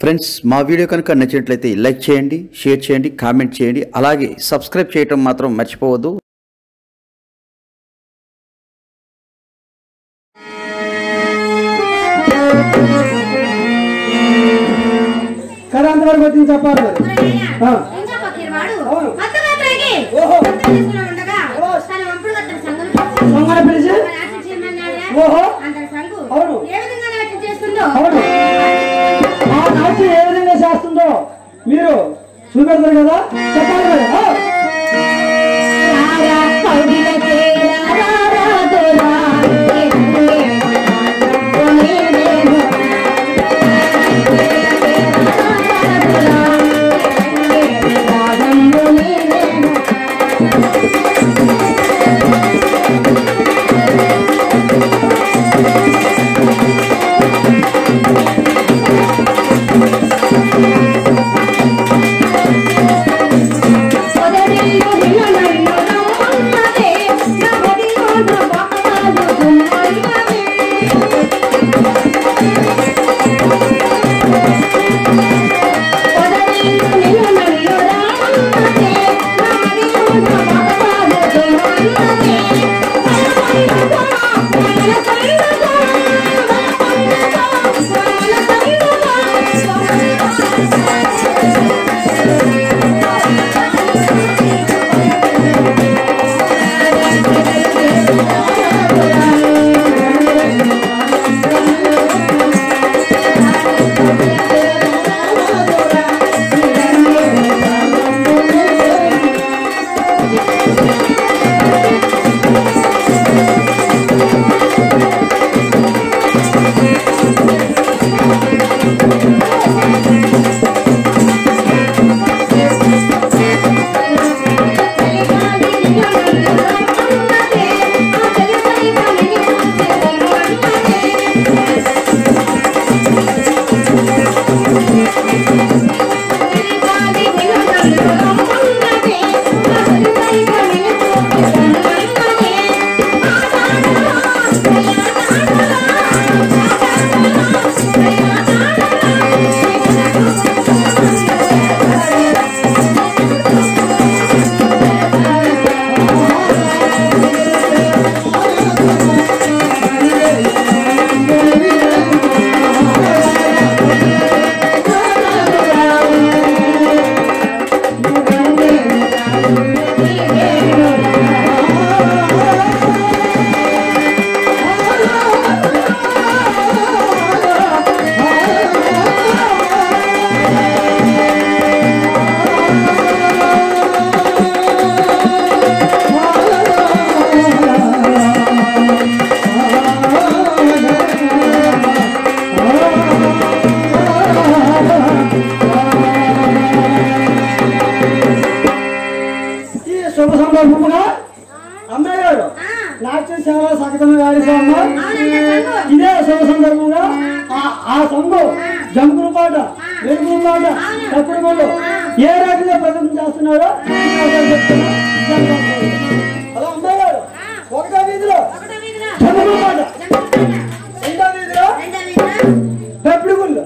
Friends మా video కనుక నచ్చినట్లయితే లైక్ చేయండి షేర్ చేయండి కామెంట్ చేయండి అలాగే సబ్స్క్రైబ్ చేయటం మాత్రం మర్చిపోవద్దు కరెంట్ వరకు వచ్చింది చెప్పాలి మరి ఆ. ఇంకా పక్కిరివాడు అవును. మత్తగాత్రకి ఓహో. తీసుకుని ఉండగా ఓ. తన వంపుడు అతని సంఘం పిలిచి దొంగన పిలిచి మరి నాట్యం చేయమన్నాడా? ఓహో. అంతటి సంఘు అవును. ఏ విధంగా నాట్యం చేస్తుందో అవును ఆ నాట్యం ఏ విధంగా చేస్తుందో మీరు చూపెడతారు కదా చెప్పాలి మరి ఆ. రారా కౌగిల చేరా రారా దొరా ఏనుగే కొనేనేమో. రాగంలో నేనేమో. పొదరిల్లు నిలనన్ను రమ్మన్నదే, నవదిలోన బకరాలు దుమ్మన్నదే. పొదరిల్లు నిలనన్ను రమ్మన్నదే, నవదిలోన బకరాలు దుమ్మన్నదే. బలపండుగా, బలపండుగా, బలపండుగా, బలపండుగా. ఈ శుభ సందర్భముగా అమ్మాయి గారు నాట్య సేవ సగతం గారి సొమ్ము ఇదే శుభ సందర్భంగా ఆ- ఆ సొమ్ము జంకుల పాట వెలుగుల పాట తప్పుడు పళ్ళు ఏ రకంగా ప్రదర్శన చేస్తున్నారో ఒకసారి చెప్తున్నా. హలో అమ్మాయి గారు ఒకటో వీధిలో జంకుల పాట రెండో వీధిలో పెప్పుడు గుళ్ళు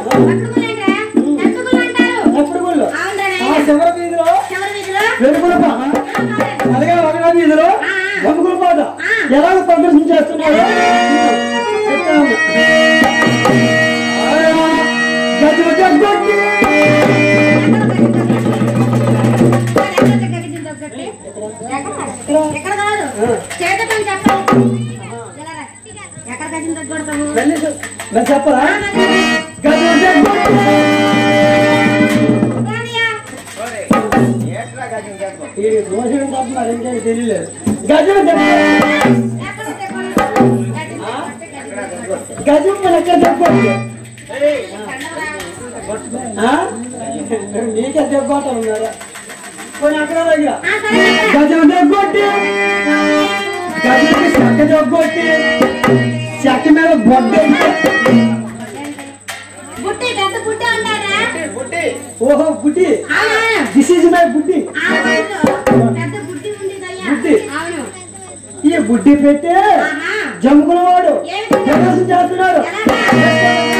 పెప్పుడు గుళ్ళు ఆ చివరి వీధిలో వెలుగుల పాట అలాగే ఒకటో వీధిలో జంకుల పాట ఎలాగ ప్రదర్శన చేస్తున్నారో చెప్తాను. గజ గజ గజ. ఎక్కడ కాదు చేత పని చెప్పాలి ఎలా రా? ఎక్కడ గజం తగ్గొడతాము వెళ్ళి చెప్- మరి చెప్పరా గజ గజ గజ. ఈ దోషం ఏంటంటున్నారు ఏంటంటే తెలియలేదు గజం గజం మన ఎక్కడ చెప్పండి మీకే దెబ్బతారు ఉన్నారా కొన్ని అక్కడ దగ్గర గజం దెబ్బొట్టి గజంకి చెక్క దెబ్బొట్టి చెక్క మీద బొడ్డ బుట్టి పెద్ద బుట్టి అంటారా ఓహో బుడ్డి అవునా? దిస్ ఈజ్ మై బుడ్డి ఆ వయసులో పెద్ద బుట్టి ఉండేదయ్యా బుట్టి. అవును ఈ బుడ్డి పెట్టి ఆహా. జమ్ముకున్న వాడు ఏ విధంగా? ప్రదర్శన చేస్తున్నాడు ఎలా?